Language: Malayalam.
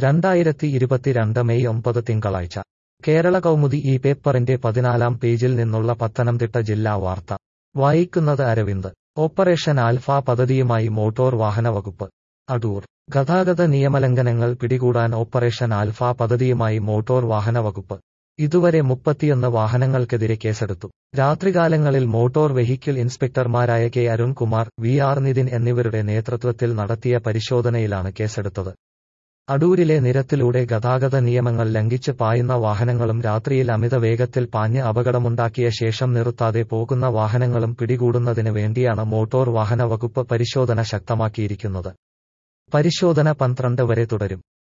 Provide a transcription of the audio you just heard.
രണ്ടായിരത്തി ഇരുപത്തിരണ്ട് മെയ് ഒമ്പത് തിങ്കളാഴ്ച കേരള കൗമുദി ഈ പേപ്പറിന്റെ പതിനാലാം പേജിൽ നിന്നുള്ള പത്തനംതിട്ട ജില്ലാ വാർത്ത വായിക്കുന്നത് അരവിന്ദ് ഓപ്പറേഷൻ ആൽഫ പദ്ധതിയുമായി മോട്ടോർ വാഹന വകുപ്പ് അടൂർ ഗതാഗത നിയമലംഘനങ്ങൾ പിടികൂടാൻ ഓപ്പറേഷൻ ആൽഫ പദ്ധതിയുമായി മോട്ടോർ വാഹന വകുപ്പ് ഇതുവരെ മുപ്പത്തിയൊന്ന് വാഹനങ്ങൾക്കെതിരെ കേസെടുത്തു രാത്രികാലങ്ങളിൽ മോട്ടോർ വെഹിക്കിൾ ഇൻസ്പെക്ടർമാരായ K Arunkumar V R Nithin എന്നിവരുടെ നേതൃത്വത്തിൽ നടത്തിയ പരിശോധനയിലാണ് കേസെടുത്തത് അടൂരിലെ നിരത്തിലൂടെ ഗതാഗത നിയമങ്ങൾ ലംഘിച്ച് പായുന്ന വാഹനങ്ങളും രാത്രിയിൽ അമിത വേഗത്തിൽ പാഞ്ഞ് അപകടമുണ്ടാക്കിയ ശേഷം നിർത്താതെ പോകുന്ന വാഹനങ്ങളും പിടികൂടുന്നതിന് വേണ്ടിയാണ് മോട്ടോർ വാഹന വകുപ്പ് പരിശോധന ശക്തമാക്കിയിരിക്കുന്നത് പരിശോധന പന്ത്രണ്ട് വരെ തുടരും